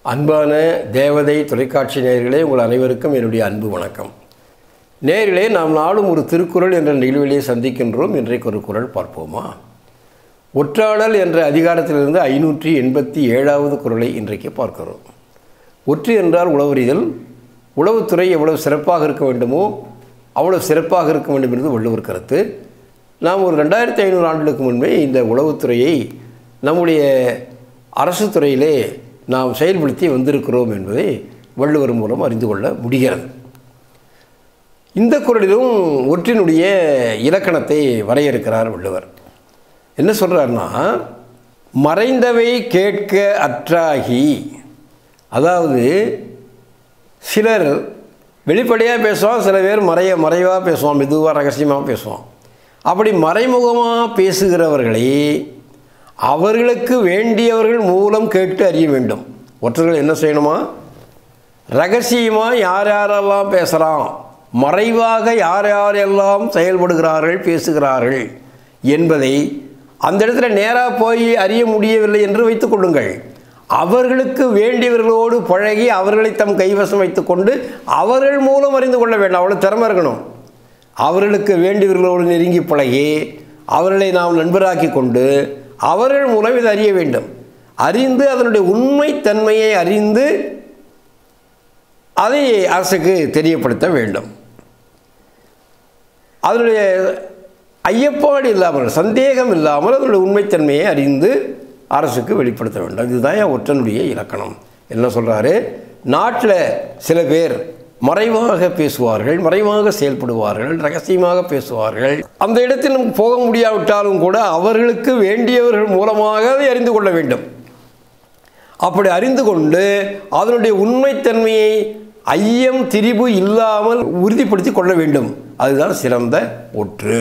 அன்பான தேவதை தொலைக்காட்சி நேயர்களே உங்கள் அனைவருக்கும் என்னுடைய அன்பு வணக்கம் நேயர்களே நாம் நாளும் ஒரு திருக்குறள் என்ற நிகழ்விலே சந்திக்கின்றோம் இன்றைக்கு ஒரு குறள் பார்ப்போமா ஒற்றாளல் என்ற அதிகாரத்திலிருந்து ஐநூற்றி எண்பத்தி ஏழாவது குறளை இன்றைக்கு பார்க்கிறோம் ஒற்று என்றால் உளவறிதல் உளவுத்துறை எவ்வளவு சிறப்பாக இருக்க வேண்டுமோ அவ்வளவு சிறப்பாக இருக்க வேண்டும் என்பது வள்ளுவர் கருத்து நாம் ஒரு ரெண்டாயிரத்தி ஐநூறு ஆண்டுகளுக்கு முன்பே இந்த உளவுத்துறையை நம்முடைய அரசு துறையிலே நாம் செயல்படுத்தி வந்திருக்கிறோம் என்பதை வள்ளுவர் மூலம் அறிந்து கொள்ள முடிகிறது இந்த குரலிலும் ஒற்றினுடைய இலக்கணத்தை வரையறுக்கிறார் வள்ளுவர் என்ன சொல்கிறாருன்னா மறைந்தவை கேட்க அற்றாகி அதாவது சிலர் வெளிப்படையாக பேசுவான் சில பேர் மறைய மறைவாக பேசுவான் மெதுவாக ரகசியமாக பேசுவான் அப்படி மறைமுகமாக பேசுகிறவர்களை அவர்களுக்கு வேண்டியவர்கள் மூலம் கேட்டு அறிய வேண்டும் ஒற்றர்கள் என்ன செய்யணுமா ரகசியமாக யார் யாரெல்லாம் பேசுகிறான் மறைவாக யார் யாரெல்லாம் செயல்படுகிறார்கள் பேசுகிறார்கள் என்பதை அந்த இடத்துல நேராக போய் அறிய முடியவில்லை என்று வைத்துக்கொள்ளுங்கள் அவர்களுக்கு வேண்டியவர்களோடு பழகி அவர்களை தம் கைவசம் வைத்துக்கொண்டு அவர்கள் மூலம் அறிந்து கொள்ள வேண்டும் அவ்வளோ திறமை இருக்கணும் அவர்களுக்கு வேண்டியவர்களோடு நெருங்கி பழகி அவர்களை நாம் நண்பராக்கி கொண்டு அவர்கள் மூலம் இதை அறிய வேண்டும் அறிந்து அதனுடைய உண்மைத்தன்மையை அறிந்து அதை அரசுக்கு தெரியப்படுத்த வேண்டும் அதனுடைய ஐயப்பாடு இல்லாமல் சந்தேகம் இல்லாமல் அதனுடைய உண்மைத்தன்மையை அறிந்து அரசுக்கு வெளிப்படுத்த வேண்டும் இதுதான் என் ஒற்றனுடைய இலக்கணம் என்ன சொல்கிறாரு நாட்டில் சில பேர் மறைவாக பேசுவார்கள் மறைவாக செயல்படுவார்கள் ரகசியமாக பேசுவார்கள் அந்த இடத்தில் நமக்கு போக முடியாவிட்டாலும் கூட அவர்களுக்கு வேண்டியவர்கள் மூலமாக அதை அறிந்து கொள்ள வேண்டும் அப்படி அறிந்து கொண்டு அதனுடைய உண்மைத்தன்மையை ஐயம் திரிபு இல்லாமல் உறுதிப்படுத்தி கொள்ள வேண்டும் அதுதான் சிறந்த ஒற்று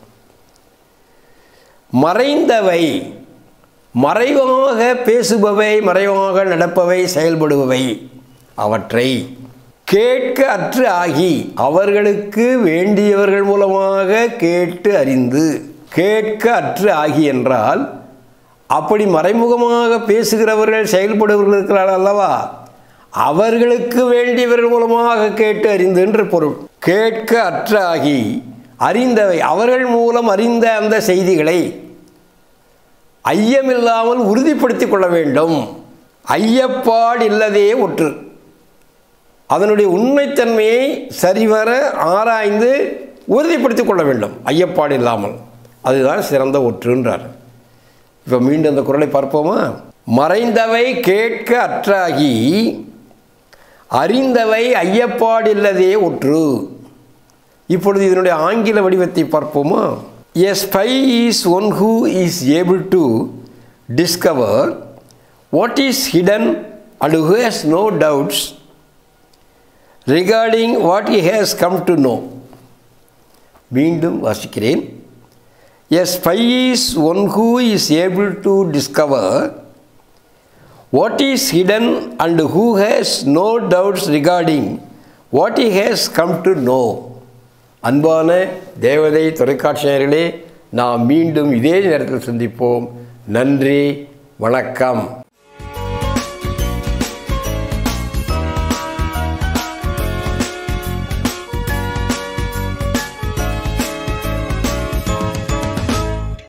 மறைந்தவை மறைவாக பேசுபவை மறைவாக நடப்பவை செயல்படுபவை அவற்றை கேட்க அற்று ஆகி அவர்களுக்கு வேண்டியவர்கள் மூலமாக கேட்டு அறிந்து கேட்க அற்று ஆகி என்றால் அப்படி மறைமுகமாக பேசுகிறவர்கள் செயல்படுபவர்கள் இருக்கிறார்கள் அல்லவா அவர்களுக்கு வேண்டியவர்கள் மூலமாக கேட்டு அறிந்து என்று பொருள் கேட்க அற்ற ஆகி அறிந்தவை அவர்கள் மூலம் அறிந்த அந்த செய்திகளை ஐயமில்லாமல் உறுதிப்படுத்திக் கொள்ள வேண்டும் ஐயப்பாடு இல்லதே ஒற்று அதனுடைய உண்மைத்தன்மையை சரிவர ஆராய்ந்து உறுதிப்படுத்திக் கொள்ள வேண்டும் ஐயப்பாடு இல்லாமல் அதுதான் சிறந்த ஒற்றுன்றார் இப்போ மீண்டும் அந்த குரலை பார்ப்போமா மறைந்தவை கேட்க அற்றாகி அறிந்தவை ஐயப்பாடில்லதே ஒற்று இப்பொழுது இதனுடைய ஆங்கில வடிவத்தை பார்ப்போமா a spy is one who is able to discover what is hidden and who has no doubts regarding what he has come to know மீண்டும் வாசிக்கிறேன் a spy is one who is able to discover what is hidden and who has no doubts regarding what he has come to know அன்பான தேவதை தொலைக்காட்சியர்களே நாம் மீண்டும் இதே நேரத்தில் சந்திப்போம் நன்றி வணக்கம்